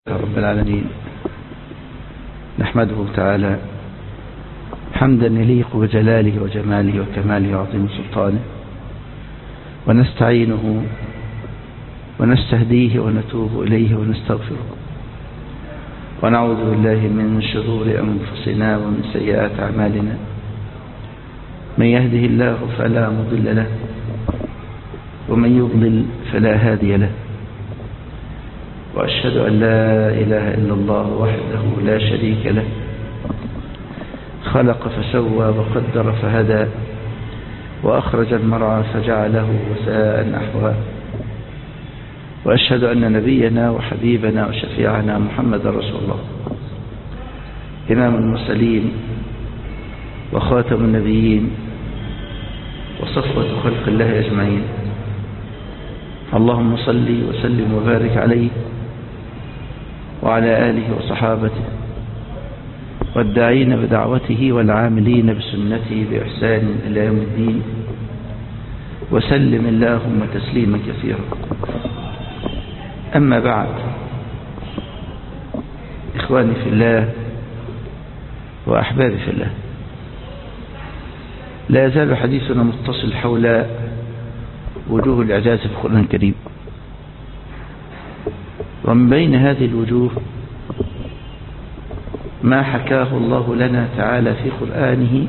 رب العالمين نحمده تعالى حمدا يليق بجلاله وجماله وكماله وعظيم سلطانه ونستعينه ونستهديه ونتوب إليه ونستغفره ونعوذ بالله من شرور أنفسنا ومن سيئات أعمالنا من يهده الله فلا مضل له ومن يضلل فلا هادي له وأشهد أن لا إله إلا الله وحده لا شريك له خلق فسوى وقدر فهدى وأخرج المرعى فجعله وساء نحوا وأشهد أن نبينا وحبيبنا وشفيعنا محمد رسول الله إمام المرسلين وخاتم النبيين وصفوة خلق الله أجمعين اللهم صل وسلم وبارك عليه وعلى آله وصحابته والداعين بدعوته والعاملين بسنته بإحسان إلى يوم الدين وسلم اللهم تسليما كثيرا أما بعد إخواني في الله وأحبابي في الله لا يزال حديثنا متصل حول وجوه الإعجاز في القرآن الكريم ومن بين هذه الوجوه ما حكاه الله لنا تعالى في قرآنه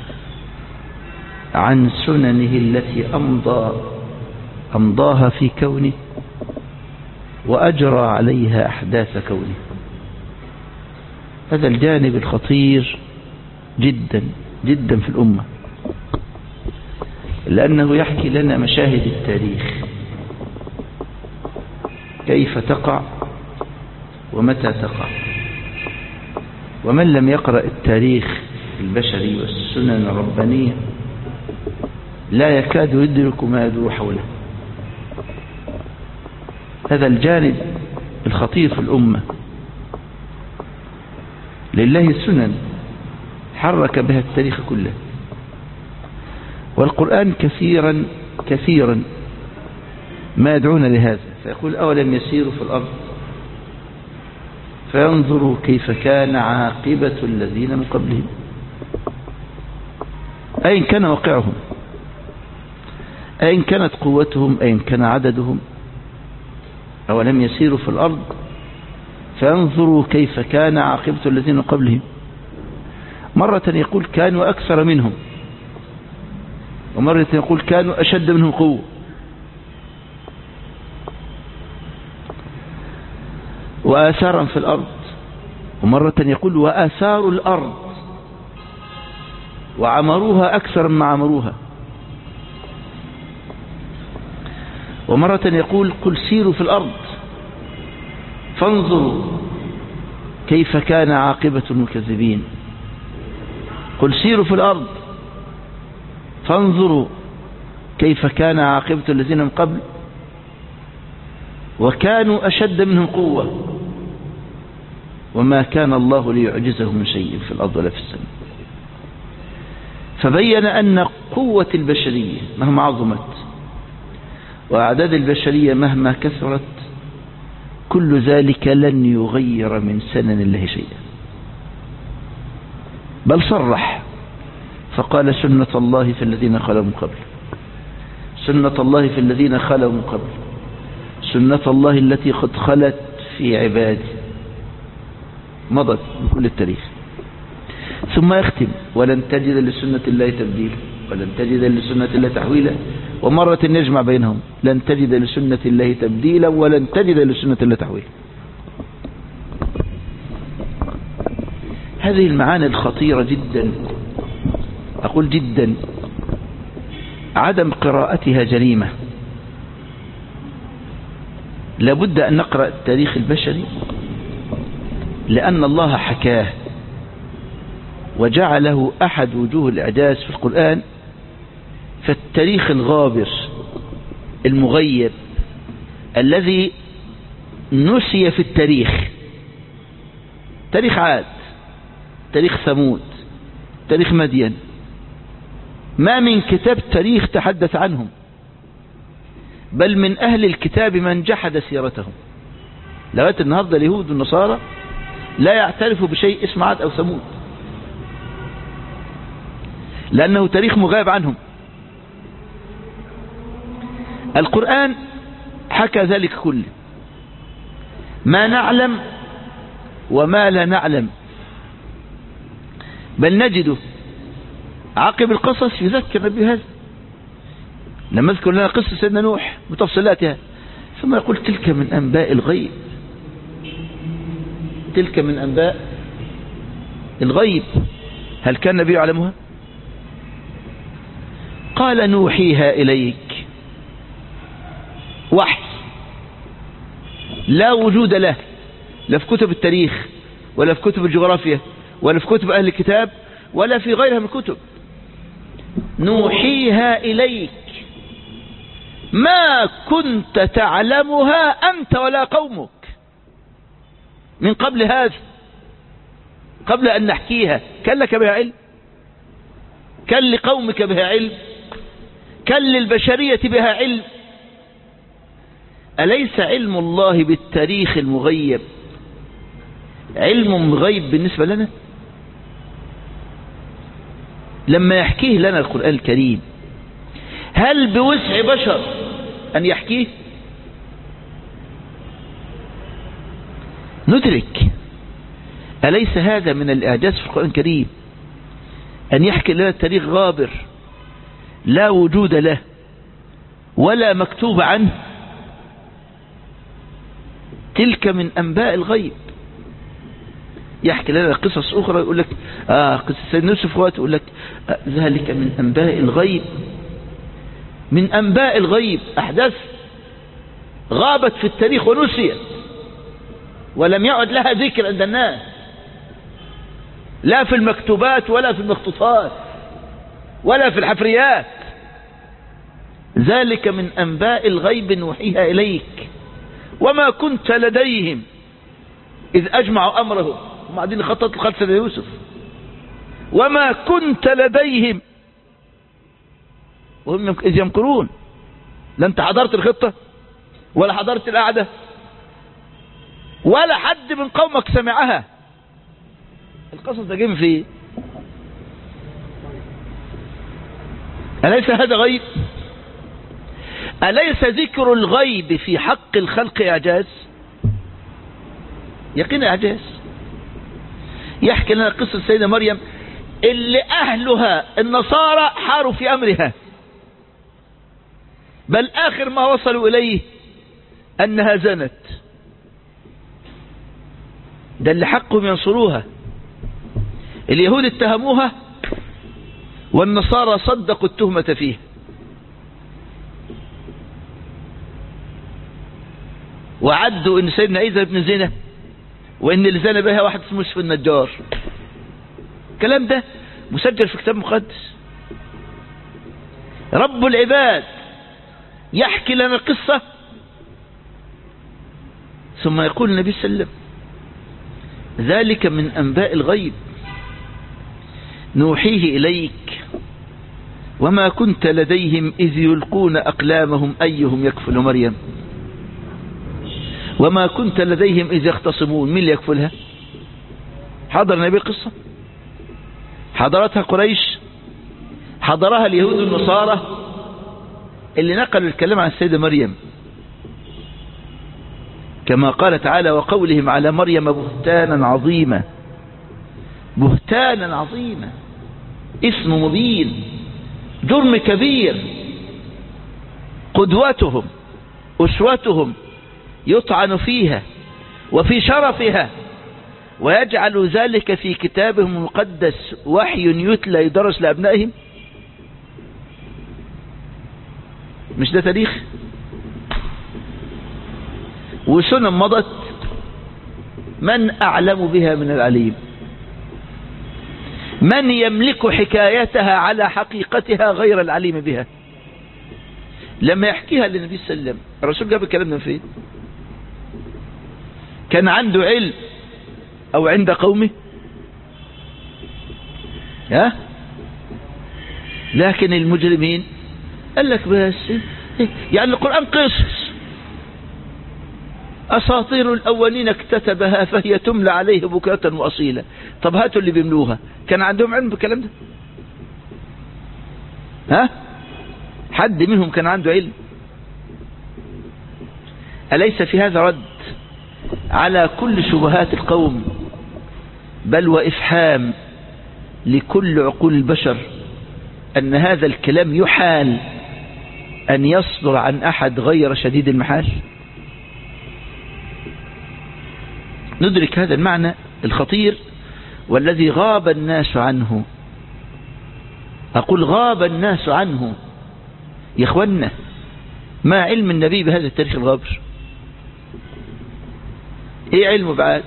عن سننه التي أمضى أمضاها في كونه وأجرى عليها أحداث كونه هذا الجانب الخطير جدا جدا في الأمة لأنه يحكي لنا مشاهد التاريخ كيف تقع ومتى تقع ومن لم يقرأ التاريخ البشري والسنن الربانية لا يكاد يدرك ما يدور حوله هذا الجانب الخطير في الأمة لله سنن حرك بها التاريخ كله والقرآن كثيرا كثيرا ما يدعون لهذا فيقول أولم يسيروا في الأرض فينظروا كيف كان عاقبة الذين من قبلهم أين كان واقعهم أين كانت قوتهم أين كان عددهم أولم يسيروا في الأرض فينظروا كيف كان عاقبة الذين من قبلهم مرة يقول كانوا أكثر منهم ومرة يقول كانوا أشد منهم قوة وآثارا في الأرض ومرة يقول وآثار الأرض وعمروها أكثر مما عمروها ومرة يقول قل سيروا في الأرض فانظروا كيف كان عاقبة المكذبين قل سيروا في الأرض فانظروا كيف كان عاقبة الذين من قبل وكانوا أشد منهم قوة وما كان الله ليعجزه من شيء في الأرض ولا في السماء فبين أن قوة البشرية مهما عظمت وأعداد البشرية مهما كثرت كل ذلك لن يغير من سنن الله شيئا بل صرح فقال سنة الله في الذين خلوا من قبل سنة الله في الذين خلوا من قبل سنة الله التي قد خلت في عباده مضت بكل التاريخ ثم يختم ولن تجد لسنة الله تبديلا ولن تجد لسنة الله تحويلا ومرة يجمع بينهم لن تجد لسنة الله تبديلا ولن تجد لسنة الله تحويلا هذه المعاني الخطيرة جدا أقول جدا عدم قراءتها جريمة لابد أن نقرأ التاريخ البشري لأن الله حكاه وجعله أحد وجوه الإعجاز في القرآن فالتاريخ الغابر المغيب الذي نسي في التاريخ تاريخ عاد تاريخ ثمود تاريخ مدين ما من كتاب تاريخ تحدث عنهم بل من أهل الكتاب من جحد سيرتهم لغاية النهاردة اليهود والنصارى لا يعترفوا بشيء اسمه عاد أو ثمود لأنه تاريخ مغاب عنهم القرآن حكى ذلك كله ما نعلم وما لا نعلم بل نجده عقب القصص يذكر بهذا لما اذكر لنا قصة سيدنا نوح بتفصيلاتها ثم يقول تلك من أنباء الغيب تلك من أنباء الغيب هل كان النبي يعلمها قال نوحيها إليك وحي لا وجود له لا في كتب التاريخ ولا في كتب الجغرافيا ولا في كتب أهل الكتاب ولا في غيرها من الكتب نوحيها إليك ما كنت تعلمها أنت ولا قومك من قبل هذا قبل أن نحكيها كان لك بها علم كان لقومك بها علم كان للبشرية بها علم أليس علم الله بالتاريخ المغيب علم غيب بالنسبة لنا لما يحكيه لنا القرآن الكريم هل بوسع بشر أن يحكيه ندرك أليس هذا من الإعجاز في القرآن الكريم أن يحكي لنا التاريخ غابر لا وجود له ولا مكتوب عنه تلك من أنباء الغيب يحكي لنا قصص أخرى يقول لك آه قصة سيدنا يوسف وقت يقول لك آه ذلك من أنباء الغيب من أنباء الغيب أحداث غابت في التاريخ ونسيت ولم يعد لها ذكر عند الناس لا في المكتوبات ولا في المخطوطات ولا في الحفريات ذلك من أنباء الغيب نوحيها إليك وما كنت لديهم إذ أجمعوا أمرهم هم قاعدين يخططوا لخلف سيدنا يوسف وما كنت لديهم وهم إذ يمكرون لا أنت حضرت الخطة ولا حضرت القعدة ولا حد من قومك سمعها القصص ده جيم فيه أليس هذا غيب أليس ذكر الغيب في حق الخلق إعجاز يقين إعجاز يحكي لنا قصة سيدة مريم اللي أهلها النصارى حاروا في أمرها بل آخر ما وصلوا إليه أنها زنت ده اللي حقهم ينصروها اليهود اتهموها والنصارى صدقوا التهمة فيه وعدوا ان سيدنا عيسى ابن زنا وان اللي زنى بها واحد اسمه يوسف النجار الكلام ده مسجل في كتاب مقدس رب العباد يحكي لنا القصة ثم يقول النبي صلى الله عليه وسلم ذلك من أنباء الغيب نوحيه إليك وما كنت لديهم إذ يلقون أقلامهم أيهم يكفل مريم وما كنت لديهم إذ يختصمون من يكفلها حضر النبي القصة حضرتها قريش حضرها اليهود النصارى اللي نقلوا الكلام عن السيدة مريم كما قال تعالى وقولهم على مريم بهتانا عظيما بهتانا عظيما اسم مبين جرم كبير قدوتهم أسوتهم يطعن فيها وفي شرفها ويجعل ذلك في كتابهم المقدس وحي يتلى يدرس لأبنائهم مش ده تاريخ وسنن مضت من أعلم بها من العليم من يملك حكايتها على حقيقتها غير العليم بها لما يحكيها للنبي صلى الله عليه وسلم الرسول جاب الكلام من فين كان عنده علم او عند قومه ها لكن المجرمين قال لك بس يعني القرآن قصص أساطير الأولين اكتتبها فهي تملى عليه بكرة وأصيلا طب هاتوا اللي بيملوها كان عندهم علم بالكلام ده ها حد منهم كان عنده علم أليس في هذا رد على كل شبهات القوم بل وإفحام لكل عقول البشر أن هذا الكلام يحال أن يصدر عن أحد غير شديد المحال ندرك هذا المعنى الخطير والذي غاب الناس عنه أقول غاب الناس عنه يا إخوانا ما علم النبي بهذا التاريخ الغابر ايه علمه بعد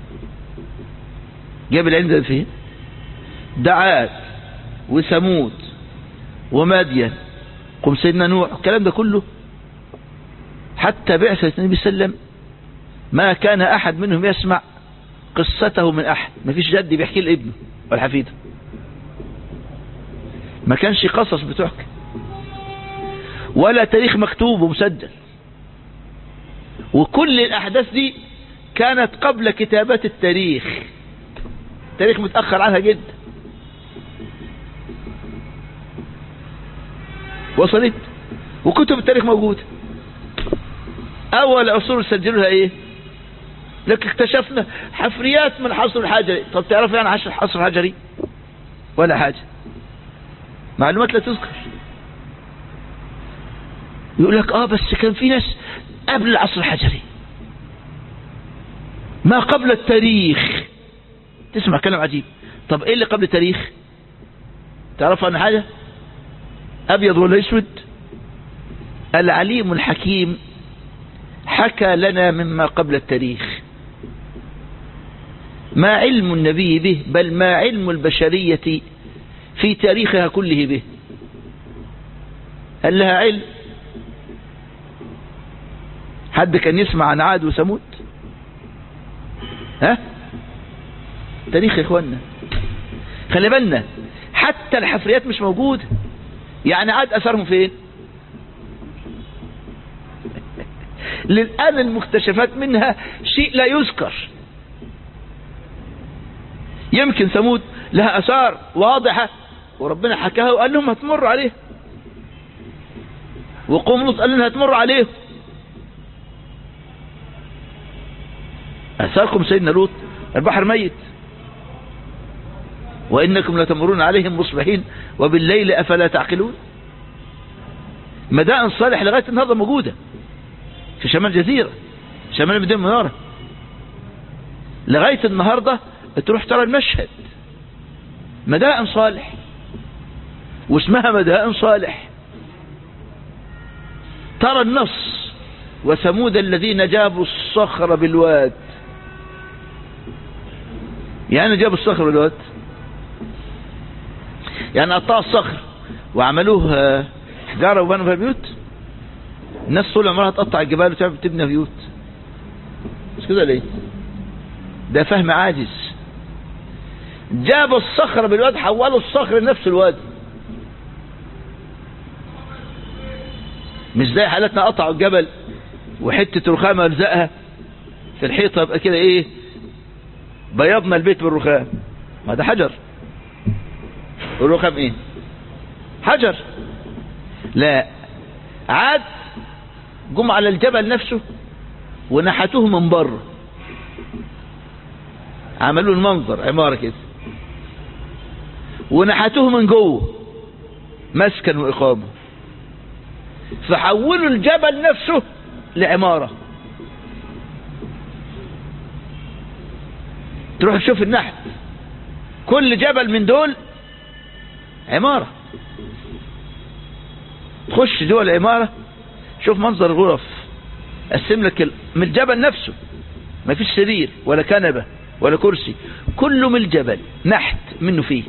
جاب العلم ده فين دعات وثمود ومادين قم سيدنا نوح الكلام ده كله حتى بعثة النبي صلى الله عليه وسلم ما كان أحد منهم يسمع قصته من أحد ما فيش جد بيحكي لابنه ولا حفيده ما كانش قصص بتحكي ولا تاريخ مكتوب ومسجل وكل الأحداث دي كانت قبل كتابات التاريخ تاريخ متأخر عنها جدا وصلت وكتب التاريخ موجودة أول عصور سجلوها إيه لك اكتشفنا حفريات من حصر الحجري طب تعرف يعني حصر حصر حجري ولا حاجة معلومات لا تذكر يقول لك اه بس كان في ناس قبل العصر الحجري ما قبل التاريخ تسمع كلام عجيب طب ايه اللي قبل التاريخ تعرف عن حاجة ابيض ولا اسود العليم الحكيم حكى لنا مما قبل التاريخ ما علم النبي به بل ما علم البشرية في تاريخها كله به هل لها علم حد كان يسمع عن عاد وثمود ها تاريخ يا اخوانا خلي بالنا حتى الحفريات مش موجودة يعني عاد اثرهم فين للآن المكتشفات منها شيء لا يذكر يمكن ثمود لها اثار واضحة وربنا حكاها وقال لهم هتمر عليه وقوم لوط قال لنا هتمر عليه أثاركم سيدنا لوط البحر ميت وإنكم لتمرون عليهم مصبحين وبالليل أفلا تعقلون مدائن صالح لغاية النهاردة موجودة في شمال جزيرة شمال مدينة منارة لغاية النهاردة تروح ترى المشهد مدائن صالح واسمها مدائن صالح ترى النص وثمود الذين جابوا الصخر بالواد يعني جابوا الصخر بالواد يعني قطعوا الصخر وعملوه حجارة وبنوا فيها بيوت الناس طول عمرها تقطع الجبال وتعرف تبني بيوت مش كده ليه ده فهم عاجز جابوا الصخر بالواد حولوا الصخر لنفس الواد مش زي حالتنا قطعوا الجبل وحتة رخامة لزقها في الحيطة يبقى كده ايه بيضنا البيت بالرخام ما ده حجر الرخام ايه حجر لا عاد جم على الجبل نفسه ونحتوه من بره عملوا المنظر عمارة كده ونحتوه من جوه مسكن وإقامة فحولوا الجبل نفسه لعمارة تروح تشوف النحت كل جبل من دول عمارة تخش جوه العمارة شوف منظر الغرف قسم لك من الجبل نفسه ما فيش سرير ولا كنبة ولا كرسي كله من الجبل نحت منه فيه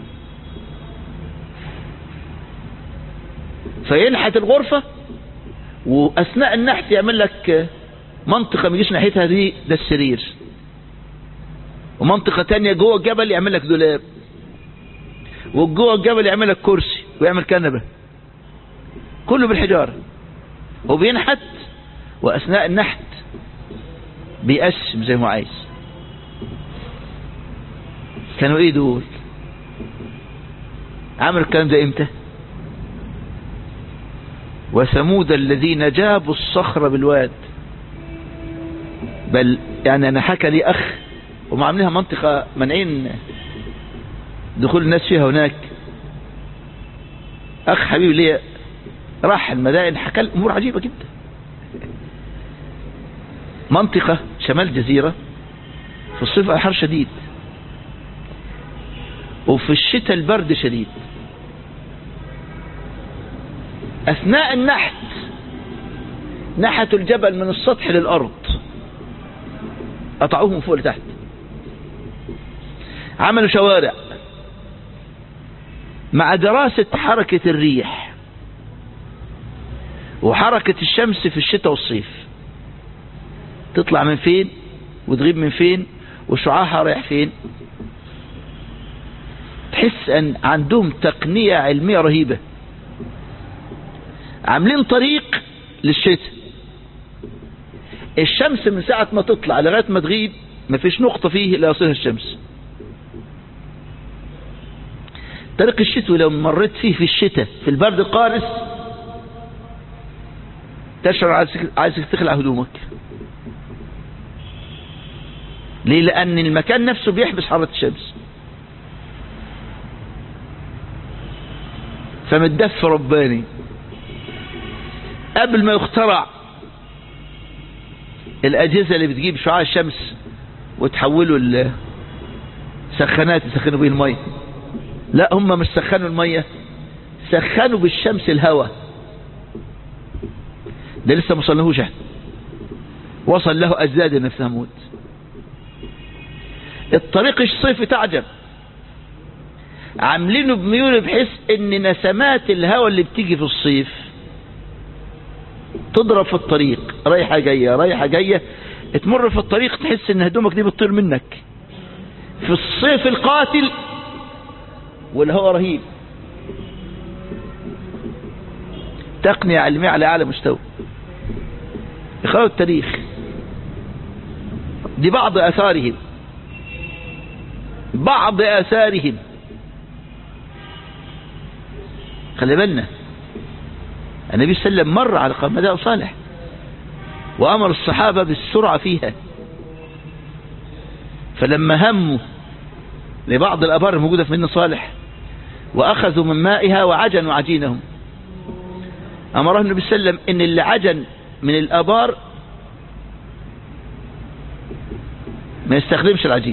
فينحت الغرفة واثناء النحت يعمل لك منطقة ما يجيش ناحيتها دي ده السرير ومنطقة تانية جوه الجبل يعمل لك دولاب وجوه الجبل يعمل لك كرسي ويعمل كنبة كله بالحجارة وبينحت واثناء النحت بيقسم زي ما عايز كانوا ايه دول عملوا الكلام ده امتى وثمود الذين جابوا الصخر بالواد بل يعني انا حكى لي اخ وما عاملينها منطقة منعين دخول الناس فيها هناك اخ حبيبي ليا راح المدائن حكى لي امور عجيبة جدا منطقة شمال جزيرة في الصيف الحر شديد وفي الشتاء البرد شديد اثناء النحت نحتوا الجبل من السطح للارض قطعوه من فوق لتحت عملوا شوارع مع دراسة حركة الريح وحركة الشمس في الشتاء والصيف تطلع من فين وتغيب من فين وشعاعها رايح فين تحس ان عندهم تقنية علمية رهيبة عاملين طريق للشتاء الشمس من ساعة ما تطلع لغاية ما تغيب مفيش نقطة فيه لا يصلها الشمس طريق الشتوي لو مريت فيه في الشتاء في البرد القارس تشعر عايزك تخلع هدومك ليه لأن المكان نفسه بيحبس حرارة الشمس فمتدف رباني قبل ما يخترع الأجهزة اللي بتجيب شعاع الشمس وتحوله السخانات يسخنوا بيه المية لا هم مش سخنوا المية سخنوا بالشمس الهواء ده لسه ما وصلناهوش احنا وصل له أجداد في ثمود الطريق الصيفي تعجب عاملينه بميول بحيث ان نسمات الهواء اللي بتيجي في الصيف تضرب في الطريق رايحة جاية رايحة جاية تمر في الطريق تحس ان هدومك دي بتطير منك في الصيف القاتل والهواء رهيب تقنية علمية على اعلى مستوى اخوة التاريخ دي بعض اثارهم بعض اثارهم خلي بالنا النبي صلى الله عليه وسلم مر على قوم مدائن صالح وأمر الصحابة بالسرعة فيها فلما هموا لبعض الأبار الموجودة في مدينة صالح وأخذوا من مائها وعجنوا عجينهم أمره النبي صلى الله عليه وسلم إن اللي عجن من الأبار ما يستخدمش العجين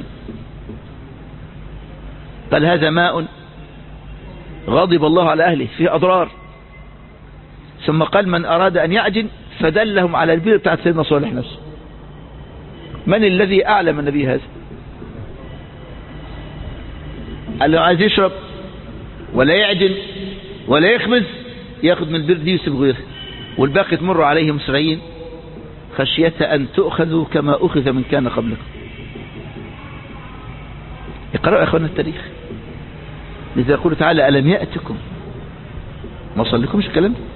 قال هذا ماء غضب الله على أهله فيه أضرار ثم قال من أراد أن يعجن فدلهم على البير بتاعت سيدنا صالح نفسه من الذي أعلم النبي هذا قال له عايز يشرب ولا يعجن ولا يخبز ياخد من البير دي ويسيب غيره والباقي تمر عليه مسرعين خشية أن تؤخذوا كما أخذ من كان قبلكم اقرأوا يا أخوانا التاريخ لذا يقول تعالى ألم يأتكم ما وصل لكمش الكلام ده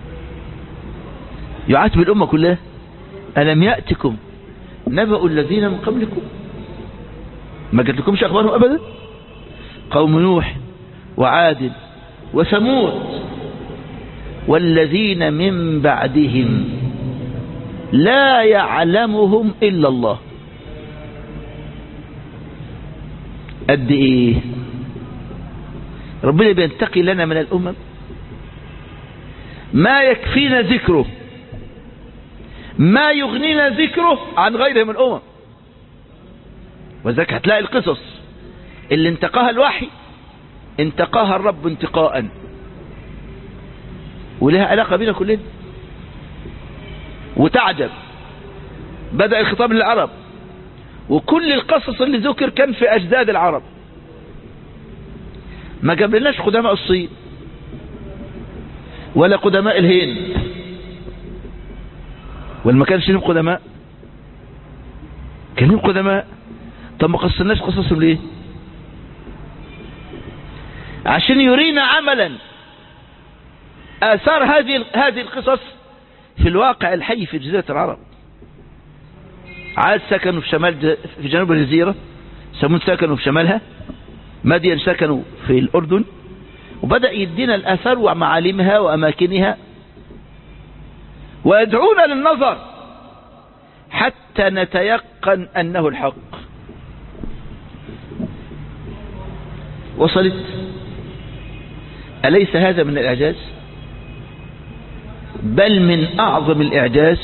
يعاتب الأمة كلها ألم يأتكم نبأ الذين من قبلكم ما قلت لكمش أخبارهم أبدا قوم نوح وعاد وثمود والذين من بعدهم لا يعلمهم إلا الله قد إيه ربنا بينتقي لنا من الأمم ما يكفينا ذكره ما يغنينا ذكره عن غيره من الأمم وذلك هتلاقي القصص اللي انتقاها الوحي انتقاها الرب انتقاء ولها علاقة بينا كلنا وتعجب بدأ الخطاب للعرب وكل القصص اللي ذكر كان في أجداد العرب ما جابلناش قدماء الصين ولا قدماء الهند ولا ما كانش لهم قدماء كان لهم قدماء طب ما قصناش قصصهم ليه عشان يرينا عملا آثار هذه هذه القصص في الواقع الحي في جزيرة العرب عاد سكنوا في شمال ج- في جنوب الجزيرة ثمود سكنوا في شمالها مدين سكنوا في الأردن وبدأ يدينا الآثار ومعالمها وأماكنها ويدعونا للنظر حتى نتيقن أنه الحق وصلت أليس هذا من الإعجاز بل من أعظم الإعجاز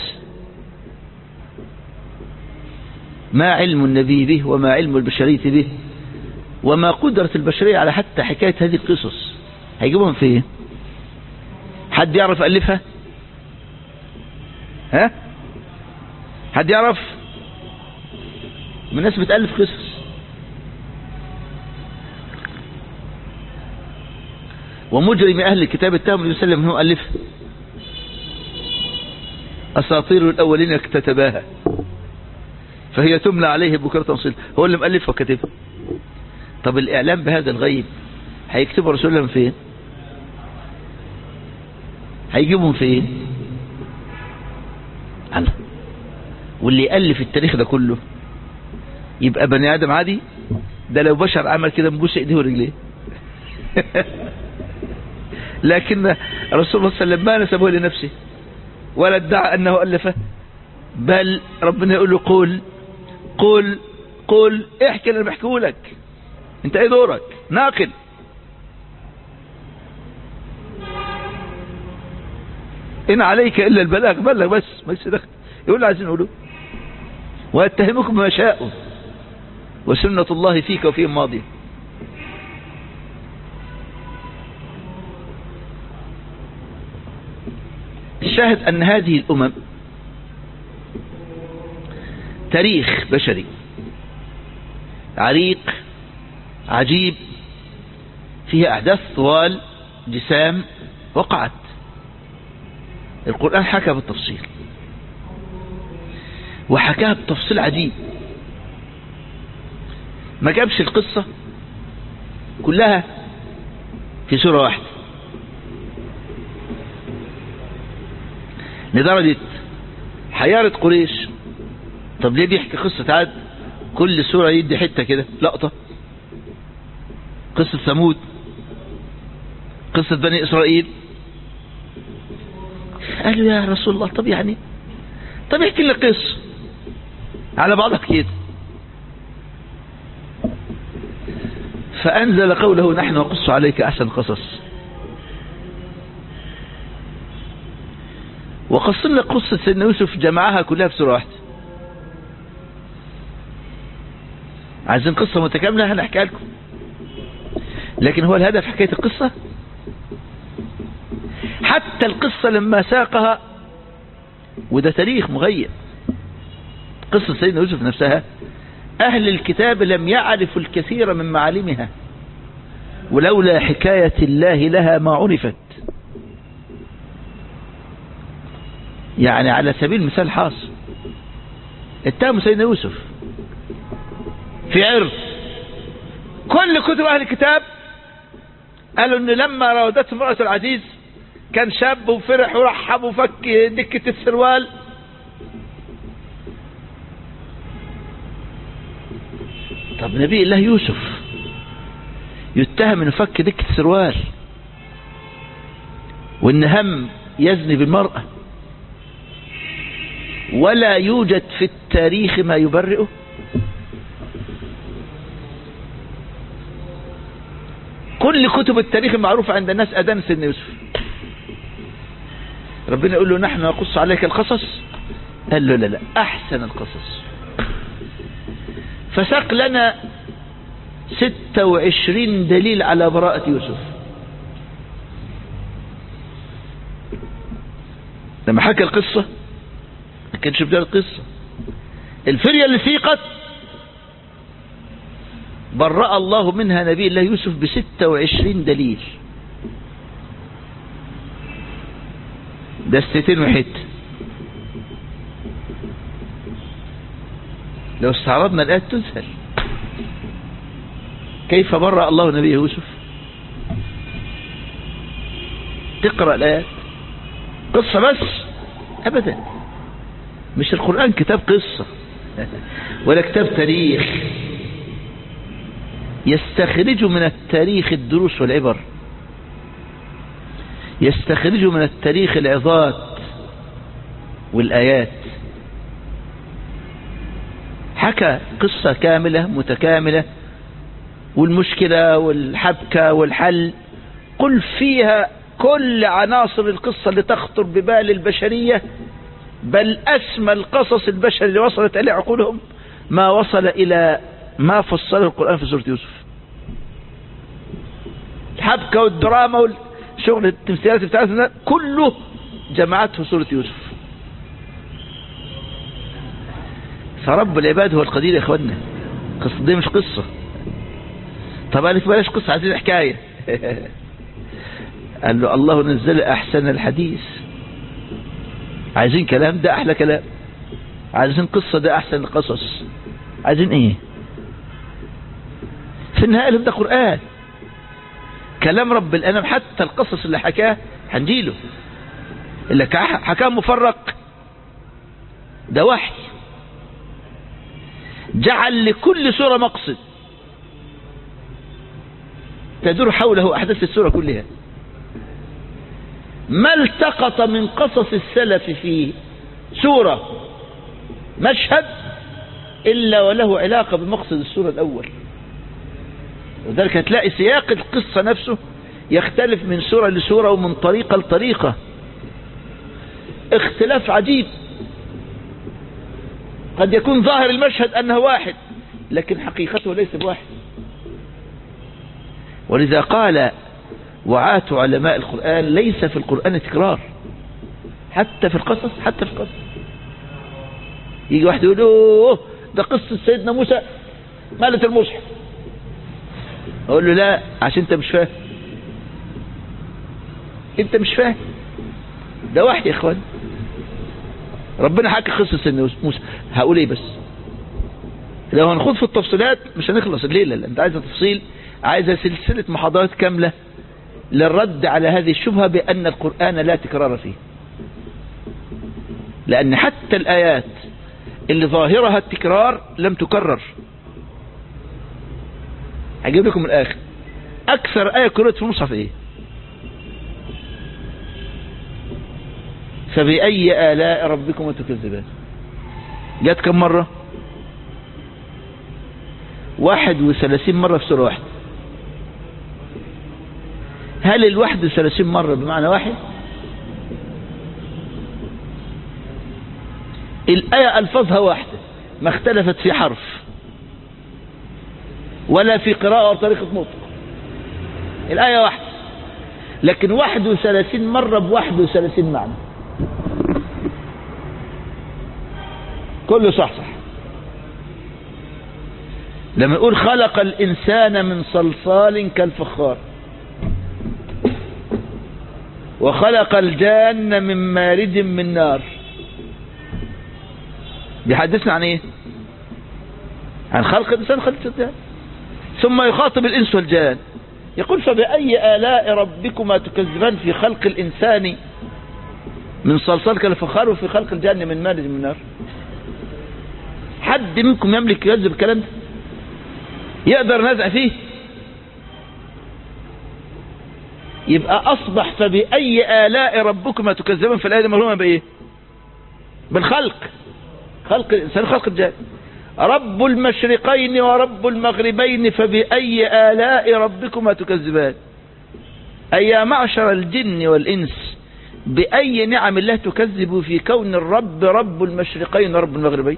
ما علم النبي به وما علم البشرية به وما قدرة البشرية على حتى حكاية هذه القصص هيجيبهم فين حد يعرف ألفها ها حد يعرف من ناس بتألف قصص ومجرم أهل الكتاب اتهم النبي صلى الله عليه وسلم أنه ألفها أساطير الأولين اكتتباها فهي تملى عليه بكرة صلة هو اللي مؤلفها وكاتبها طب الإعلام بهذا الغيب هيكتبوا رسول الله من فين هيجيبهم فين الله واللي يألف التاريخ ده كله يبقى بني آدم عادي ده لو بشر عمل كده نبوس ايديه ورجليه لكن رسول الله صلى الله عليه وسلم ما نسبه لنفسه ولا ادعى انه الفه بل ربنا يقول له قول قول قول احكي اللي بحكيه لك انت ايه دورك ناقل ان عليك الا البلاغ بلغ بس ما دخل يقول له عايزين نقوله ويتهمكم ما شاءوا وسنة الله فيك وفي ماضيه الشاهد أن هذه الأمم تاريخ بشري عريق عجيب فيه أحداث طوال جسام وقعت القرآن حكى بالتفصيل وحكاها بتفصيل عجيب ما جابش القصة كلها في سورة واحدة لدرجة حيارة قريش طب ليه بيحكي قصة عاد كل سورة يدي حتة كده لقطة قصة ثمود قصة بني إسرائيل قالوا يا رسول الله طب يعني طب احكي لنا قصة على بعضها كده فأنزل قوله نحن نقص عليك أحسن قصص وقص لنا قصة سيدنا يوسف جمعها كلها في سورة واحدة عايزين قصة متكاملة هنحكيها لكم لكن هو الهدف حكاية القصة حتى القصة لما ساقها وده تاريخ مغيب قصة سيدنا يوسف نفسها أهل الكتاب لم يعرفوا الكثير من معالمها ولولا حكاية الله لها ما عرفت يعني على سبيل المثال حاصل اتهموا سيدنا يوسف في عرض كل كتب أهل الكتاب قالوا ان لما راودته امرأة العزيز كان شاب وفرح ورحب وفك دكة السروال طب نبي الله يوسف يتهم انه فك دكة السروال وان هم يزني بالمرأة ولا يوجد في التاريخ ما يبرئه كل كتب التاريخ المعروفة عند الناس أدان سيدنا يوسف ربنا يقول له نحن نقص عليك القصص قال له لا لا أحسن القصص فساق لنا ستة وعشرين دليل على براءة يوسف لما حكى القصة ما كانش بداية القصة الفرية اللي سيقت برأ الله منها نبي الله يوسف بستة وعشرين دليل دستين وحته لو استعرضنا الآيات تذهل كيف برأ الله نبي يوسف تقرأ الآيات قصة بس أبدا مش القرآن كتاب قصة ولا كتاب تاريخ يستخرج من التاريخ الدروس والعبر يستخرج من التاريخ العظات والآيات حكى قصة كاملة متكاملة والمشكلة والحبكة والحل قل فيها كل عناصر القصة اللي تخطر ببال البشرية بل أسمى القصص البشر اللي وصلت إلى عقولهم ما وصل إلى ما فصله القرآن في سورة يوسف الحبكة والدراما والشغل التمثيلات بتاعتنا كله جمعته سورة يوسف فرب العباد هو القدير يا اخوانا قصة دي مش قصة طب قال لك بلاش قصة عايزين حكاية قال له الله نزل احسن الحديث عايزين كلام ده احلى كلام عايزين قصة ده احسن القصص عايزين ايه في النهاية ده قرآن كلام رب الانام حتى القصص اللي حكاه هنجيله اللي حكاه مفرق ده وحي جعل لكل سورة مقصد تدور حوله أحداث السورة كلها ما التقط من قصص السلف في سورة مشهد إلا وله علاقة بمقصد السورة الأول وذلك هتلاقي سياق القصة نفسه يختلف من سورة لسورة ومن طريقة لطريقة اختلاف عجيب قد يكون ظاهر المشهد أنه واحد لكن حقيقته ليس بواحد ولذا قال وعاة علماء القرآن ليس في القرآن تكرار حتى في القصص حتى في القصص يجي واحد يقول اوه ده قصة سيدنا موسى مالت المصحف اقول له لا عشان انت مش فاهم انت مش فاهم ده وحي يا اخوان ربنا حكى قصة سيدنا موسى هقول ايه بس لو هنخوض في التفصيلات مش هنخلص الليلة انت عايزة تفصيل عايزة سلسلة محاضرات كاملة للرد على هذه الشبهة بأن القرآن لا تكرار فيه لأن حتى الآيات اللي ظاهرها التكرار لم تكرر هجيب لكم الآخر أكثر آية كررت في المصحف إيه فبأي آلاء ربكم تكذبان جت كم مرة واحد وثلاثين مرة في سورة واحدة هل الواحد وثلاثين مرة بمعنى واحد الآية ألفاظها واحدة ما اختلفت في حرف ولا في قراءة أو طريقة نطق الآية واحدة لكن واحد وثلاثين مرة بواحد وثلاثين معنى كله صح صح لما يقول خلق الإنسان من صلصال كالفخار وخلق الجان من مارد من نار بيحدثنا عن ايه عن خلق الإنسان خلق الجان ثم يخاطب الإنس والجان يقول فبأي آلاء ربكما تكذبان في خلق الإنسان من صلصال كالفخار وفي خلق الجان من مارد من نار حد منكم يملك يكذب الكلام ده يقدر نزع فيه يبقى أصبح فبأي آلاء ربكما تكذبان في الآية دي مرهومة بإيه بالخلق خلق الإنسان خلق الجان رب المشرقين ورب المغربين فبأي آلاء ربكما تكذبان أي يا معشر الجن والإنس بأي نعم الله تكذب في كون الرب رب المشرقين ورب المغربين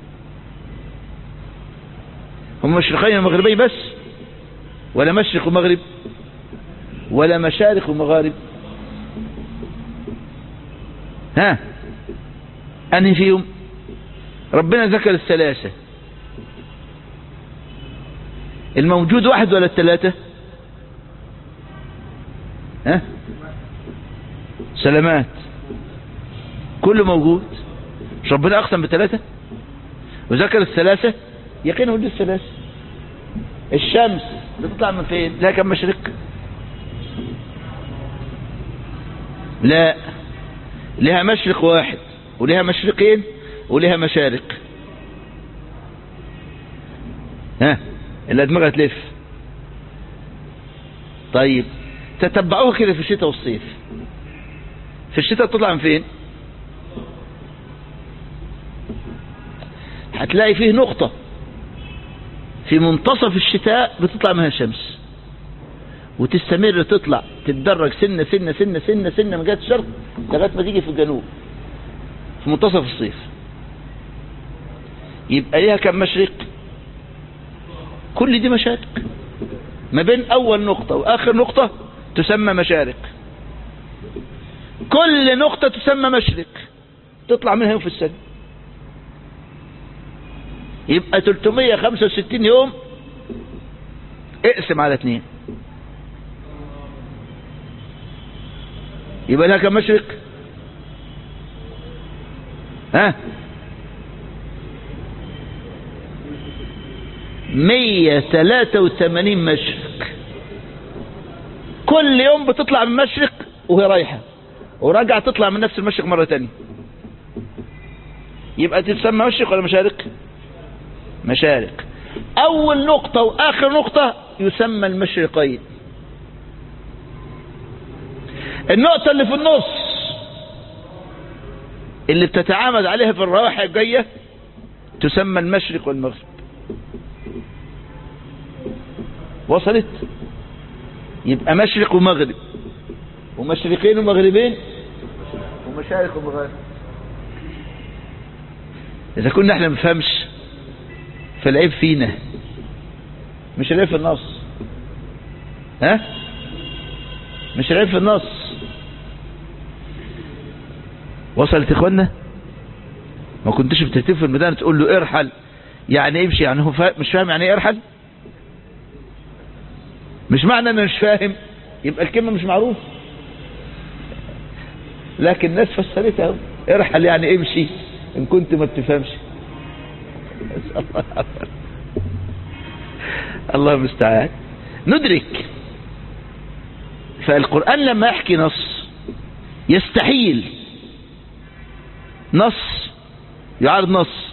هم مشرقين ومغربين بس ولا مشرق ومغرب ولا مشارق ومغارب ها أنهي فيهم ربنا ذكر الثلاثة الموجود واحد ولا الثلاثة ها سلامات كله موجود مش ربنا أقسم بثلاثة وذكر الثلاثة يقين وجود الثلاثة الشمس بتطلع من فين لها كم مشرق لا لها مشرق واحد ولها مشرقين ولها مشارق ها اللي دماغها تلف طيب تتبعوها كده في الشتاء والصيف في الشتاء تطلع من فين هتلاقي فيه نقطة في منتصف الشتاء بتطلع منها الشمس وتستمر تطلع تتدرج سنة سنة سنة سنة سنة من جهة الشرق لغاية ما تيجي في الجنوب في منتصف الصيف يبقى ليها كم مشرق كل دي مشارق ما بين أول نقطة وآخر نقطة تسمى مشارق كل نقطة تسمى مشرق تطلع منها يوم في السنة يبقى 365 يوم اقسم على اثنين يبقى لها كم مشرق ها مية تلاتة وثمانين مشرق كل يوم بتطلع من مشرق وهي رايحة وراجعة تطلع من نفس المشرق مرة تانية يبقى تتسمى مشرق ولا مشارق مشارق اول نقطة واخر نقطة يسمى المشرقين النقطة اللي في النص اللي بتتعامد عليها في الروائح الجاية تسمى المشرق والمغرب وصلت يبقى مشرق ومغرب ومشرقين ومغربين ومشارق ومغارب اذا كنا احنا مفهمش فالعيب فينا مش العيب في النص ها مش العيب في النص وصلت اخوانا ما كنتش بتهتف في الميدان تقول له ارحل يعني امشي يعني هو فا... مش فاهم يعني ايه ارحل مش معنى انا مش فاهم يبقى الكلمة مش معروف لكن الناس فسرتها ارحل يعني امشي ان كنت ما بتفهمش الله المستعان ندرك فالقرآن لما يحكي نص يستحيل نص يعارض نص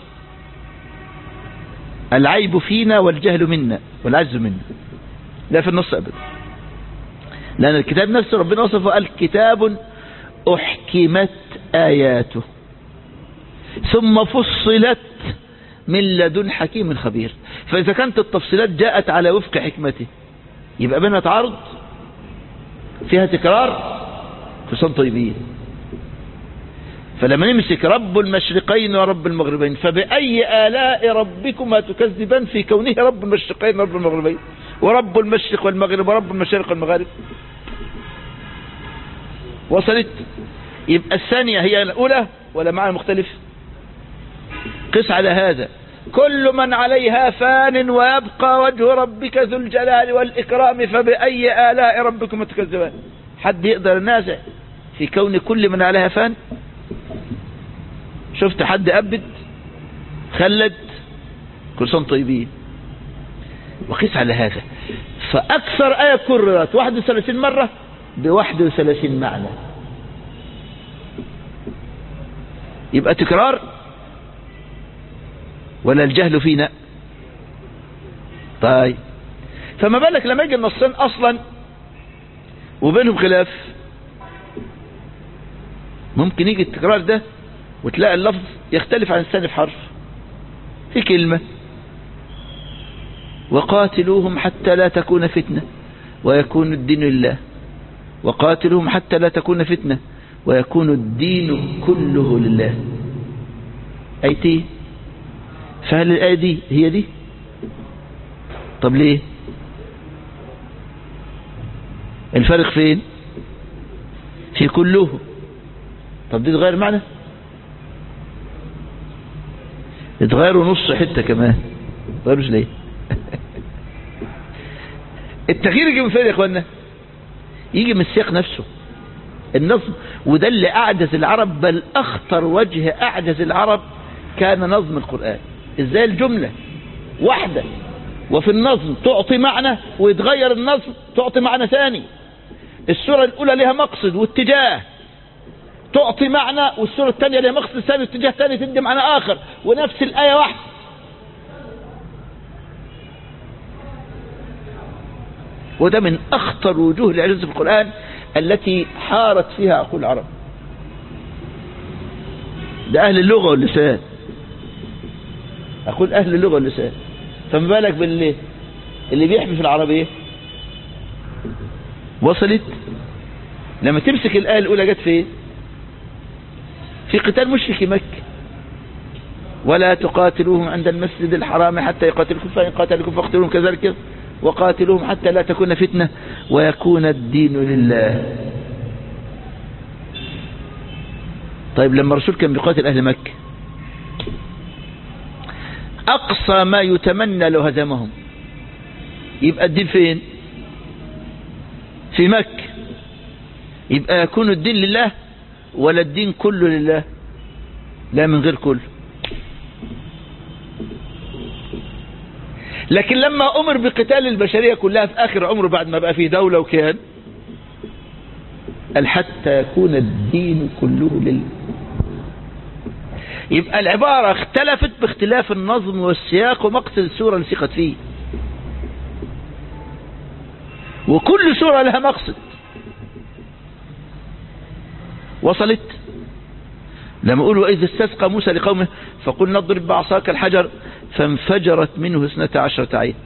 العيب فينا والجهل منا والعجز منا لا في النص أبدا لأن الكتاب نفسه ربنا وصفه قال كتاب أحكمت آياته ثم فصلت من لدن حكيم خبير فإذا كانت التفصيلات جاءت على وفق حكمته يبقى بينها تعارض فيها تكرار خصوصا طيبين فلما نمسك رب المشرقين ورب المغربين فبأي آلاء ربكما تكذبان في كونه رب المشرقين ورب المغربين ورب المشرق والمغرب ورب المشارق والمغارب وصلت يبقى الثانية هي الأولى ولا معنى مختلف قس على هذا كل من عليها فان ويبقى وجه ربك ذو الجلال والإكرام فبأي آلاء ربكم تكذبان حد يقدر ينازع في كون كل من عليها فان شفت حد أبد خلد كل سنة طيبين وقيس على هذا فأكثر آية كررت 31 مرة ب 31 معنى يبقى تكرار ولا الجهل فينا طيب فما بالك لما يجي النصين اصلا وبينهم خلاف ممكن يجي التكرار ده وتلاقي اللفظ يختلف عن الثاني في حرف في كلمة وقاتلوهم حتى لا تكون فتنة ويكون الدين لله وقاتلوهم حتى لا تكون فتنة ويكون الدين كله لله ايتين فهل الآية دي هي دي طب ليه الفرق فين في كله طب دي تغير معنى اتغيروا نص حتة كمان تغيروش ليه التغيير يجي من فين يا اخوانا يجي من السياق نفسه النظم وده اللي اعجز العرب بل اخطر وجه اعجز العرب كان نظم القرآن ازاي الجملة واحدة وفي النظم تعطي معنى ويتغير النظم تعطي معنى ثاني السورة الاولى لها مقصد واتجاه تعطي معنى والسورة الثانية لها مقصد ثاني واتجاه ثاني تدي معنى اخر ونفس الآية واحدة وده من أخطر وجوه الإعجاز في القرآن التي حارت فيها عقول العرب ده أهل اللغة واللسان أقول أهل اللغة واللسان فما بالك باللي اللي بيحمي في العربية وصلت لما تمسك الآية الأولى جت فين في قتال مشركي مكة ولا تقاتلوهم عند المسجد الحرام حتى يقاتلكم فإن قاتلكم فاقتلوهم كذلك وقاتلوهم حتى لا تكون فتنة ويكون الدين لله طيب لما الرسول كان بيقاتل أهل مكة أقصى ما يتمنى لو هزمهم يبقى الدين فين في مكة يبقى يكون الدين لله ولا الدين كله لله لا من غير كله لكن لما أمر بقتال البشرية كلها في آخر عمره بعد ما بقى فيه دولة وكيان قال حتى يكون الدين كله لله يبقى العبارة اختلفت باختلاف النظم والسياق ومقصد السورة اللي سيقت فيه وكل سورة لها مقصد وصلت لما يقول وإذ استسقى موسى لقومه فقل نضرب بعصاك الحجر فانفجرت منه اثنتا عشرة عين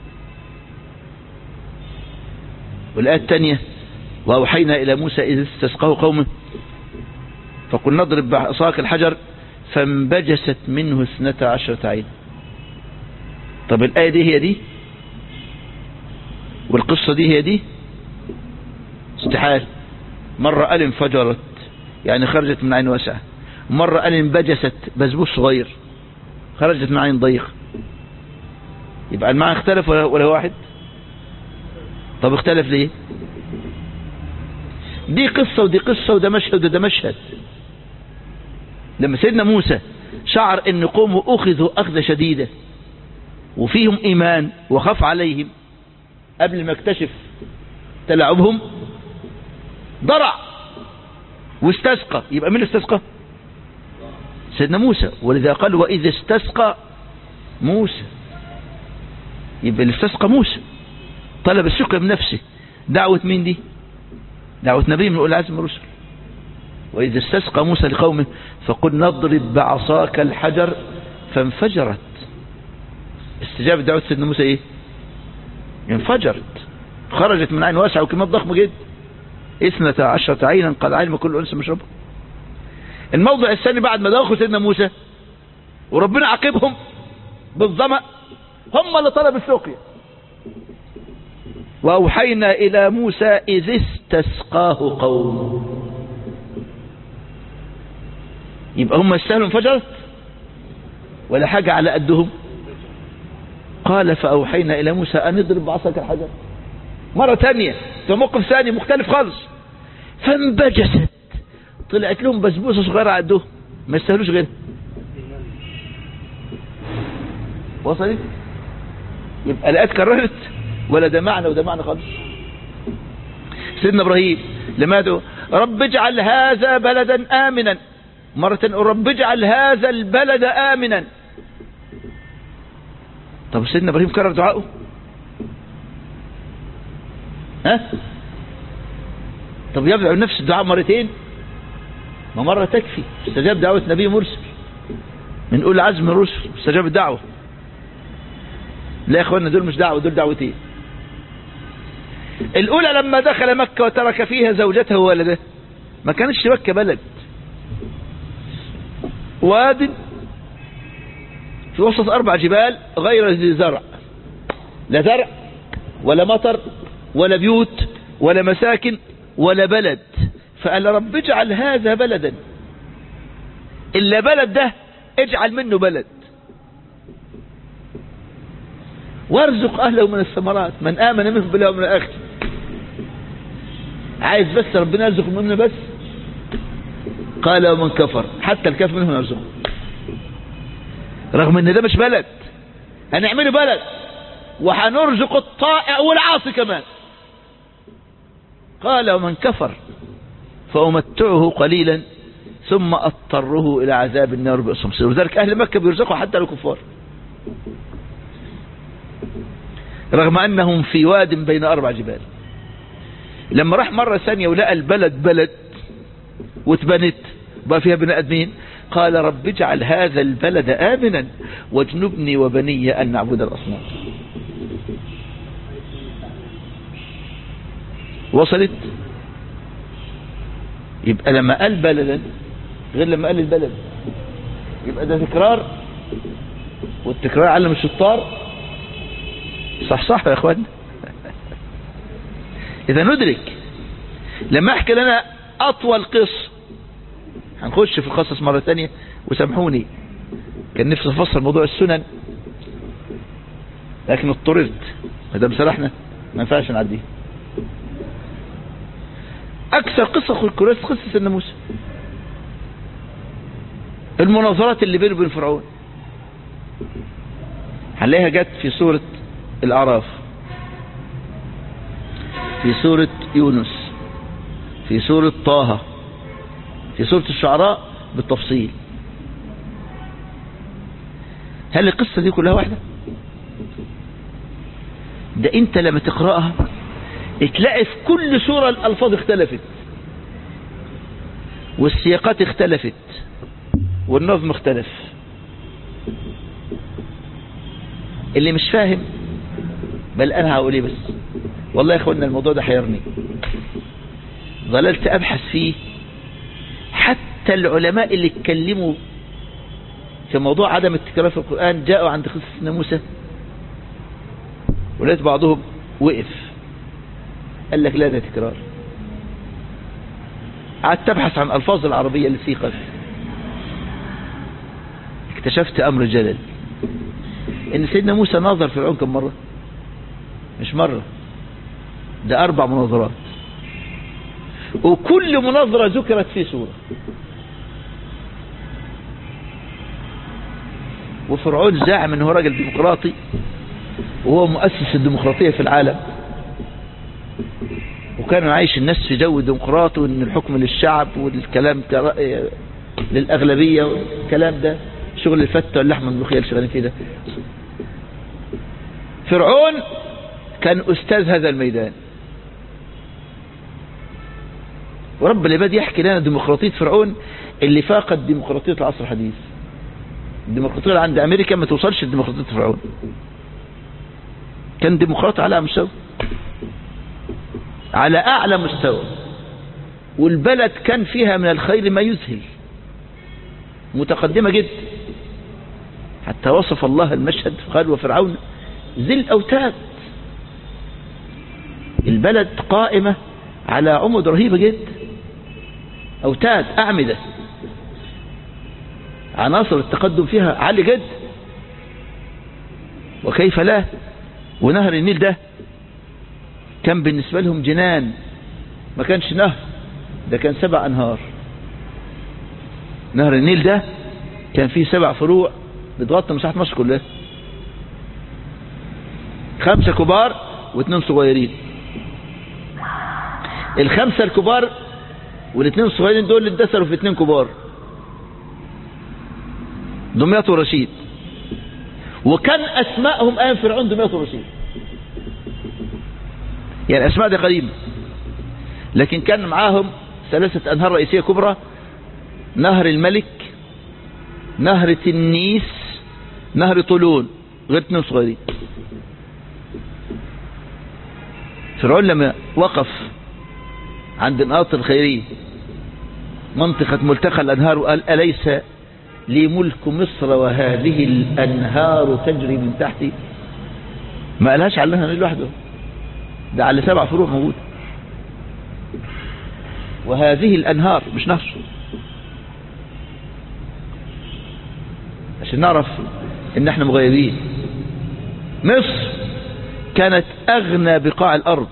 والآية الثانية وأوحينا إلى موسى إذ استسقاه قومه فقل نضرب بعصاك الحجر فانبجست منه اثنتا عشرة عين طب الآية دي هي دي والقصة دي هي دي استحال مرة قال انفجرت يعني خرجت من عين واسعة مرة قال انبجست بسبوس صغير خرجت من عين ضيق يبقى المعنى اختلف ولا, ولا واحد طب اختلف ليه دي قصة ودي قصة وده مشهد وده مشهد لما سيدنا موسى شعر ان قومه اخذوا اخذ شديدة وفيهم ايمان وخاف عليهم قبل ما اكتشف تلاعبهم ضرع واستسقى يبقى مين استسقى سيدنا موسى ولذا قال وإذ استسقى موسى يبقى اللي استسقى موسى طلب السقى بنفسه دعوة مين دي دعوة نبي من أولي العزم الرسل وإذ استسقى موسى لقومه فقل نضرب بعصاك الحجر فانفجرت استجابة دعوة سيدنا موسى ايه انفجرت خرجت من عين واسعة وكميات ضخمة جدا اثنتا عشرة عينا قد علم كل أنس مشربه الموضع الثاني بعد ما دخلوا سيدنا موسى وربنا عاقبهم بالظمأ هم اللي طلبوا السقيا وأوحينا إلى موسى إذ استسقاه قومه يبقى هم يستاهلوا انفجرت ولا حاجة على قدهم قال فأوحينا إلى موسى أن اضرب بعصاك الحجر مرة تانية في موقف ثاني مختلف خالص فانبجست طلعت لهم بسبوسة صغيرة على قدهم ما يستاهلوش غيرها وصلت يبقى الآيات كررت ولا ده معنى وده معنى خالص سيدنا إبراهيم لما يدعو رب اجعل هذا بلدا آمنا مرة رب اجعل هذا البلد آمنا طب سيدنا إبراهيم كرر دعائه ها طب يدعو نفس الدعاء مرتين ما مرة تكفي استجاب دعوة نبي مرسل من أولي عزم الرسل استجاب الدعوة لا يا اخوانا دول مش دعوة دول دعوتين الأولى لما دخل مكة وترك فيها زوجته وولده ما كانتش مكة بلد واد في وسط أربع جبال غير ذي زرع لا زرع ولا مطر ولا بيوت ولا مساكن ولا بلد فقال رب اجعل هذا بلدا إلا بلد ده اجعل منه بلد وارزق أهله من الثمرات من آمن منهم بالله ومن الآخر عايز بس ربنا يرزق منه بس قال ومن كفر حتى الكافر منهم يرزقه رغم ان ده مش بلد هنعمله بلد وهنرزق الطائع والعاصي كمان قال ومن كفر فأمتعه قليلا ثم أضطره إلى عذاب النار بئس المصير وذلك أهل مكة بيرزقوا حتى الكفار رغم أنهم في واد بين أربع جبال لما راح مرة ثانية ولقى البلد بلد واتبنت بقى فيها بني ادمين قال رب اجعل هذا البلد آمنا واجنبني وبني أن نعبد الأصنام وصلت يبقى لما قال بلدا غير لما قال البلد يبقى ده تكرار والتكرار علم الشطار صح صح يا اخوان اذا ندرك لما احكي لنا اطول قصة هنخش في القصص مرة تانية وسامحوني كان نفسي افصل موضوع السنن لكن اضطررت ما دام سرحنا ما ينفعش نعديه اكثر قصة الكراسة قصة سيدنا موسى المناظرات اللي بينه وبين فرعون هنلاقيها جت في سورة الأعراف في سورة يونس في سورة طه في سورة الشعراء بالتفصيل هل القصة دي كلها واحدة ده انت لما تقرأها تلاقي في كل سورة الألفاظ اختلفت والسياقات اختلفت والنظم اختلف اللي مش فاهم بل انا هقول ايه بس والله يا اخوانا الموضوع ده حيرني ظللت ابحث فيه حتى العلماء اللي اتكلموا في موضوع عدم التكرار في القرآن جاءوا عند قصة سيدنا موسى ولقيت بعضهم وقف قال لك لا ده تكرار قعدت تبحث عن الفاظ العربية اللي سيقت اكتشفت امر جلل ان سيدنا موسى ناظر فرعون كم مرة مش مرة ده اربع مناظرات وكل مناظرة ذكرت في سورة وفرعون زعم ان هو راجل ديمقراطي وهو مؤسس الديمقراطية في العالم وكان عايش الناس في جو ديمقراطي وان الحكم للشعب والكلام للأغلبية والكلام ده شغل الفتة واللحمة الملوخية اللي شغالين فيه ده فرعون كان أستاذ هذا الميدان ورب العباد يحكي لنا ديمقراطية فرعون اللي فاقت ديمقراطية العصر الحديث الديمقراطية اللي عند أمريكا ما توصلش لديمقراطية فرعون كان ديمقراطي على مستوى على أعلى مستوى والبلد كان فيها من الخير ما يذهل متقدمة جدا حتى وصف الله المشهد قال وفرعون ذي الأوتاد البلد قائمة على عمد رهيبة جدا أوتاد أعمدة عناصر التقدم فيها عالي جدا وكيف لا ونهر النيل ده كان بالنسبة لهم جنان ما كانش نهر ده كان سبع أنهار نهر النيل ده كان فيه سبع فروع بتغطي مساحة مصر كلها خمسة كبار واثنين صغيرين الخمسة الكبار والاثنين الصغيرين دول اللي اتدسروا في اثنين كبار دمياط ورشيد وكان اسمائهم ايام فرعون دمياط ورشيد يعني الاسماء دي قديمة لكن كان معاهم ثلاثة انهار رئيسية كبرى نهر الملك نهر تنيس نهر طولون غير اثنين صغيرين فرعون لما وقف عند النقاط الخيرية منطقة ملتقى الأنهار وقال أليس لي ملك مصر وهذه الأنهار تجري من تحتي ما قالهاش على النهر لوحده ده على سبع فروع موجود وهذه الأنهار مش نهر عشان نعرف ان احنا مغيبين مصر كانت اغنى بقاع الارض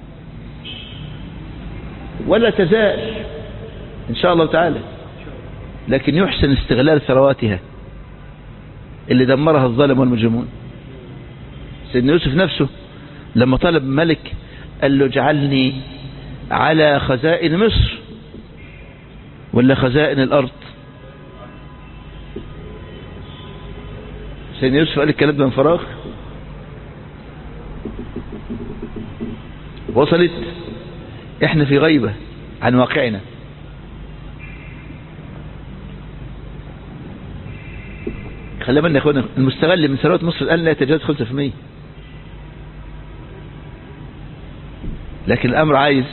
ولا تزال ان شاء الله تعالى لكن يحسن استغلال ثرواتها اللي دمرها الظالم والمجرمون سيدنا يوسف نفسه لما طلب ملك قال له اجعلني على خزائن مصر ولا خزائن الارض سيدنا يوسف قال الكلام ده من فراغ وصلت احنا في غيبة عن واقعنا خلي بالنا يا اخوانا المستغل من ثروات مصر الان لا يتجاوز 5% لكن الامر عايز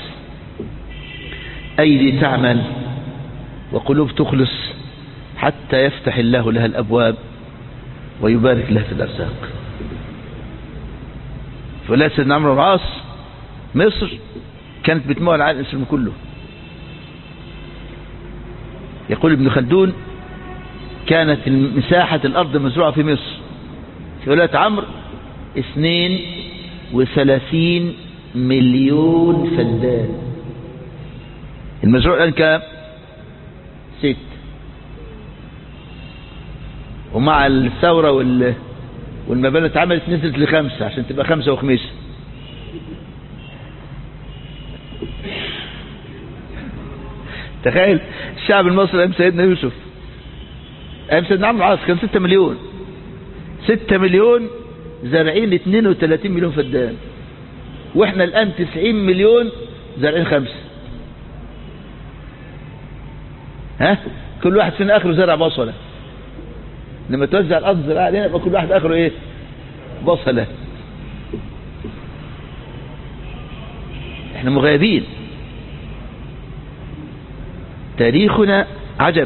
ايدي تعمل وقلوب تخلص حتى يفتح الله لها الابواب ويبارك لها في الارزاق فلا سيدنا عمرو بن العاص مصر كانت بتمول العالم الاسلامي كله يقول ابن خلدون كانت مساحة الأرض مزروعة في مصر في ولاية عمرو اثنين وثلاثين مليون فدان المزروع الآن كام ست ومع الثورة وال والمباني اتعملت نزلت لخمسة عشان تبقى خمسة وخميسة تخيل الشعب المصري أيام سيدنا يوسف أيام سيدنا عمرو العاص كان ستة مليون ستة مليون زارعين 32 مليون فدان واحنا الآن 90 مليون زارعين خمسة ها كل واحد فينا آخره زرع بصلة لما توزع الأرض زراعة علينا يبقى كل واحد آخره إيه بصلة احنا مغيبين تاريخنا عجب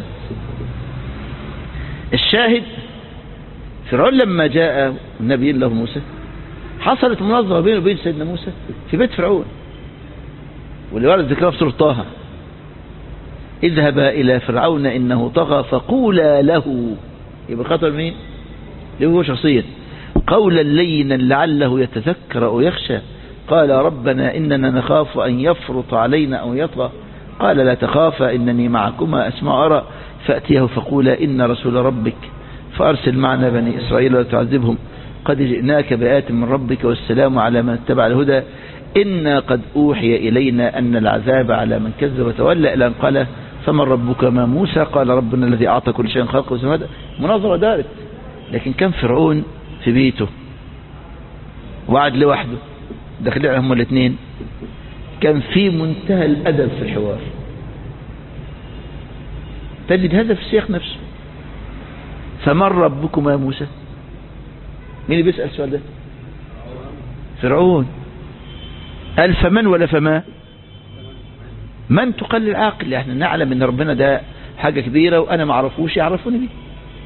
الشاهد فرعون لما جاء النبي الله موسى حصلت مناظرة بينه وبين سيدنا موسى في بيت فرعون واللي ورد ذكرها في سورة طه اذهبا إلى فرعون إنه طغى فقولا له يبقى خطر مين له هو شخصيا قولا لينا لعله يتذكر أو يخشى قال ربنا إننا نخاف أن يفرط علينا أو يطغى قال لا تخافا إنني معكما أسمع أرى فأتيه فقولا إن رسول ربك فأرسل معنا بني إسرائيل ولا تعذبهم قد جئناك بآيات من ربك والسلام على من اتبع الهدى إنا قد أوحي إلينا أن العذاب على من كذب وتولى إلى أن قال فمن ربك ما موسى قال ربنا الذي أعطى كل شيء خلقه وسمى مناظرة دارت لكن كان فرعون في بيته وقعد لوحده داخلين هم الاثنين كان في منتهى الأدب في الحوار تجد هذا في السياق نفسه فمن ربكم يا موسى مين اللي بيسأل السؤال ده فرعون قال فمن ولا فما من تقل العاقل احنا نعلم ان ربنا ده حاجة كبيرة وانا ما اعرفوش يعرفوني بيه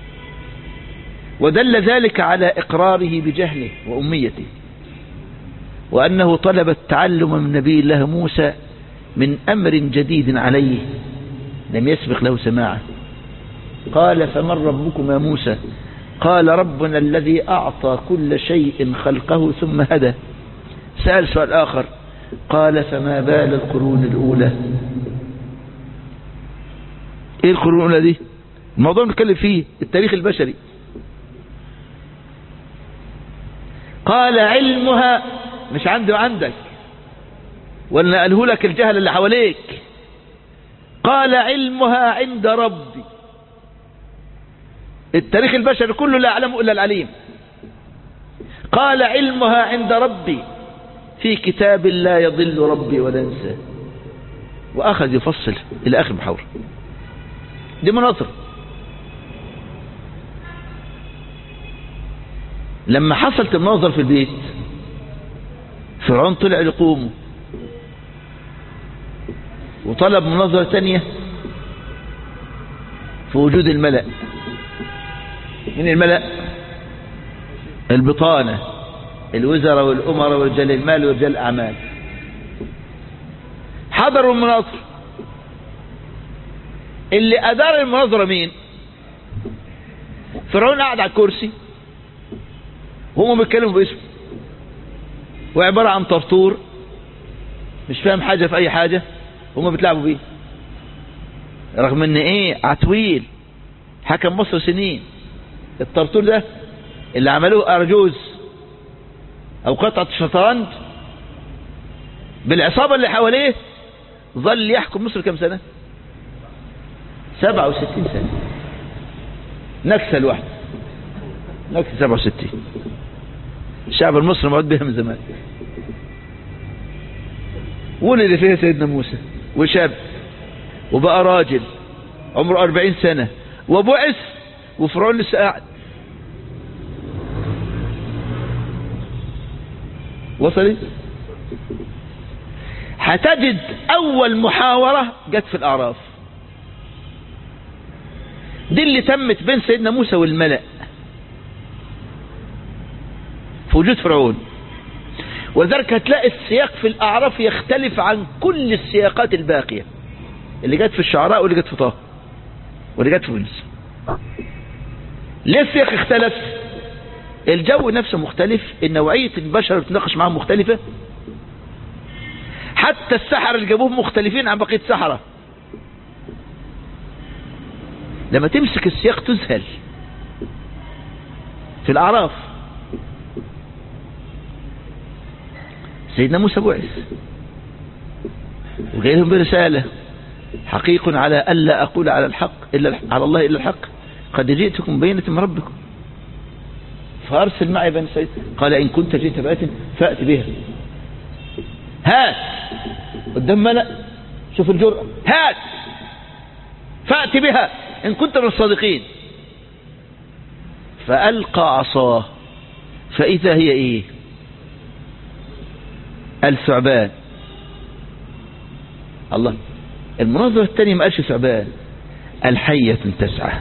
ودل ذلك على اقراره بجهله واميته وانه طلب التعلم من نبي الله موسى من امر جديد عليه لم يسبق له سماعه قال فمن ربكم يا موسى قال ربنا الذي أعطى كل شيء خلقه ثم هدى سأل سؤال آخر قال فما بال القرون الأولى ايه القرون الأولى دي الموضوع نتكلم فيه التاريخ البشري قال علمها مش عندي وعندك ولا قاله لك الجهل اللي حواليك قال علمها عند ربي التاريخ البشري كله لا يعلمه إلا العليم قال علمها عند ربي في كتاب لا يضل ربي ولا ينسى وأخذ يفصل إلى آخر محاور دي مناظر لما حصلت المناظر في البيت فرعون طلع لقومه وطلب مناظرة تانية في وجود الملأ من الملأ البطانة الوزراء والأمراء ورجال المال ورجال الأعمال حضروا المناظرة اللي أدار المناظرة مين فرعون قاعد على الكرسي وهم بيتكلموا باسمه وعبارة عن طرطور مش فاهم حاجة في أي حاجة هم بيتلعبوا بيه رغم ان ايه عتويل حكم مصر سنين الطرطور ده اللي عملوه أرجوز أو قطعة شطرنج بالعصابة اللي حواليه ظل يحكم مصر كم سنة 67 سنة نكسة لوحده نكسة 67 الشعب المصري معود بها من زمان ولد فيها سيدنا موسى وشاب وبقى راجل عمره أربعين سنة وبعث وفرعون لسه قاعد وصلت هتجد أول محاورة جت في الأعراف دي اللي تمت بين سيدنا موسى والملأ في وجود فرعون ولذلك هتلاقي السياق في الأعراف يختلف عن كل السياقات الباقية اللي جت في الشعراء واللي جت في طه واللي جت في يونس ليه السياق اختلف الجو نفسه مختلف النوعية البشر اللي بتناقش معاهم مختلفة حتى السحر اللي جابوهم مختلفين عن بقية السحرة لما تمسك السياق تذهل في الأعراف سيدنا موسى بعث وجاي لهم برسالة حقيق على ألا أقول على الحق إلا على الله إلا الحق قد جئتكم بينة من ربكم فأرسل معي بني سيد قال إن كنت جئت بآية فأت بها هات قدام ملأ شوف الجرأة هات فأت بها إن كنت من الصادقين فألقى عصاه فإذا هي إيه الثعبان الله المناظرة الثانية ما قالش ثعبان الحية تسعى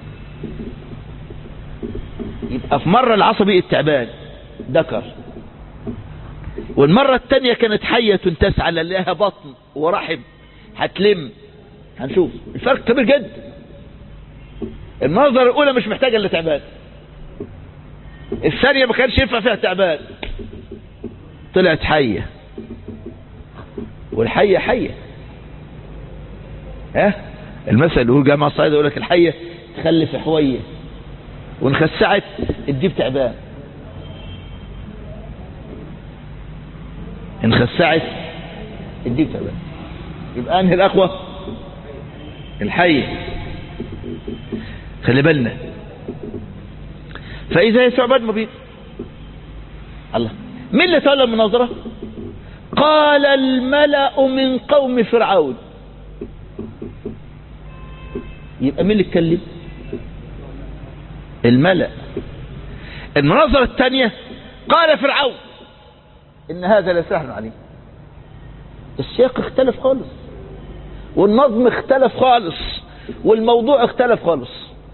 يبقى في مرة العصبي التعبان ذكر والمرة الثانية كانت حية تسعى لها بطن ورحم هتلم هنشوف الفرق كبير جدا المناظرة الأولى مش محتاجة إلا تعبان الثانية ما كانش ينفع فيها تعبان طلعت حية والحية حية ها المثل اللي هو جامعة الصعيدة يقول لك الحية تخلف حوية وانخسعت الديب تعبان انخسعت الديب تعبان يبقى انهي الاقوى الحية خلي بالنا فاذا هي ثعبان مبين الله مين اللي تولى المناظرة قال الملأ من قوم فرعون يبقى مين اللي اتكلم الملأ المناظرة الثانية قال فرعون إن هذا لسحر عليم السياق اختلف خالص والنظم اختلف خالص والموضوع اختلف خالص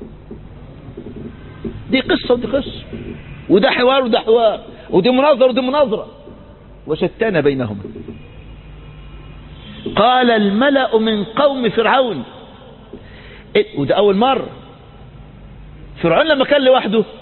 دي قصة ودي قصة وده حوار وده حوار ودي مناظرة ودي مناظرة وشتان بينهما قال الملأ من قوم فرعون إيه وده أول مرة فرعون لما كان لوحده